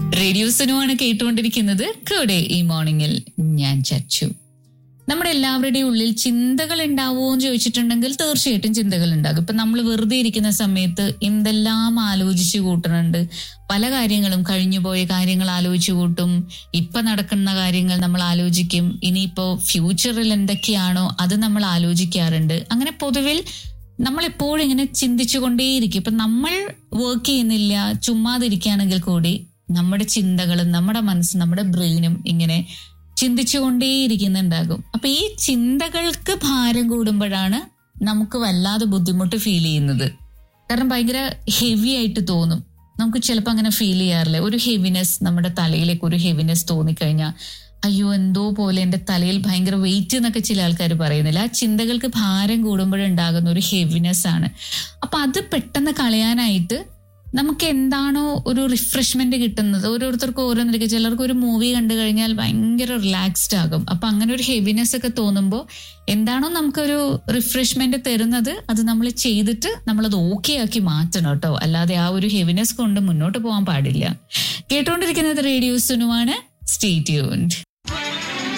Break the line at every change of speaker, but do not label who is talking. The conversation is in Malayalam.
റേഡിയോ സുനുവാണ് കേട്ടുകൊണ്ടിരിക്കുന്നത് കൂടെ ഈ മോർണിംഗിൽ ഞാൻ ചച്ചു നമ്മുടെ എല്ലാവരുടെയും ഉള്ളിൽ ചിന്തകൾ ഉണ്ടാവുമോ എന്ന് ചോദിച്ചിട്ടുണ്ടെങ്കിൽ തീർച്ചയായിട്ടും ചിന്തകൾ ഉണ്ടാകും ഇപ്പൊ നമ്മൾ വെറുതെ ഇരിക്കുന്ന സമയത്ത് എന്തെല്ലാം ആലോചിച്ചു കൂട്ടുന്നുണ്ട് പല കാര്യങ്ങളും കഴിഞ്ഞുപോയ കാര്യങ്ങൾ ആലോചിച്ചു കൂട്ടും ഇപ്പൊ നടക്കുന്ന കാര്യങ്ങൾ നമ്മൾ ആലോചിക്കും ഇനിയിപ്പോ ഫ്യൂച്ചറിൽ എന്തൊക്കെയാണോ അത് നമ്മൾ ആലോചിക്കാറുണ്ട് അങ്ങനെ പൊതുവിൽ നമ്മൾ എപ്പോഴും ഇങ്ങനെ ചിന്തിച്ചുകൊണ്ടേയിരിക്കും ഇപ്പൊ നമ്മൾ വർക്ക് ചെയ്യുന്നില്ല ചുമ്മാതിരിക്കുകയാണെങ്കിൽ കൂടി നമ്മുടെ ചിന്തകളും നമ്മുടെ മനസ്സും നമ്മുടെ ബ്രെയിനും ഇങ്ങനെ ചിന്തിച്ചുകൊണ്ടേയിരിക്കുന്നുണ്ടാകും അപ്പൊ ഈ ചിന്തകൾക്ക് ഭാരം കൂടുമ്പോഴാണ് നമുക്ക് വല്ലാതെ ബുദ്ധിമുട്ട് ഫീൽ ചെയ്യുന്നത് കാരണം ഭയങ്കര ഹെവി ആയിട്ട് തോന്നും നമുക്ക് ചിലപ്പോൾ അങ്ങനെ ഫീൽ ചെയ്യാറില്ല ഒരു ഹെവിനെസ് നമ്മുടെ തലയിലേക്ക് ഒരു ഹെവിനെസ് തോന്നിക്കഴിഞ്ഞാൽ അയ്യോ എന്തോ പോലെ എൻ്റെ തലയിൽ ഭയങ്കര വെയിറ്റ് എന്നൊക്കെ ചില ആൾക്കാർ പറയുന്നില്ല ആ ചിന്തകൾക്ക് ഭാരം കൂടുമ്പോഴുണ്ടാകുന്ന ഒരു ഹെവിനെസ് ആണ് അപ്പൊ അത് പെട്ടെന്ന് കളയാനായിട്ട് നമുക്ക് എന്താണോ ഒരു റിഫ്രഷ്മെന്റ് കിട്ടുന്നത് ഓരോരുത്തർക്കും ഓരോന്നിരിക്കും ചിലർക്ക് ഒരു മൂവി കണ്ടു കഴിഞ്ഞാൽ ഭയങ്കര റിലാക്സ്ഡ് ആകും അപ്പൊ അങ്ങനെ ഒരു ഹെവിനെസ് ഒക്കെ തോന്നുമ്പോൾ എന്താണോ നമുക്കൊരു റിഫ്രഷ്മെന്റ് തരുന്നത് അത് നമ്മൾ ചെയ്തിട്ട് നമ്മളത് ഓക്കെ ആക്കി മാറ്റണം കേട്ടോ അല്ലാതെ ആ ഒരു ഹെവിനെസ് കൊണ്ട് മുന്നോട്ട് പോകാൻ പാടില്ല കേട്ടുകൊണ്ടിരിക്കുന്നത് റേഡിയോ സുനുവാണ് സ്റ്റേ ട്യൂൺഡ്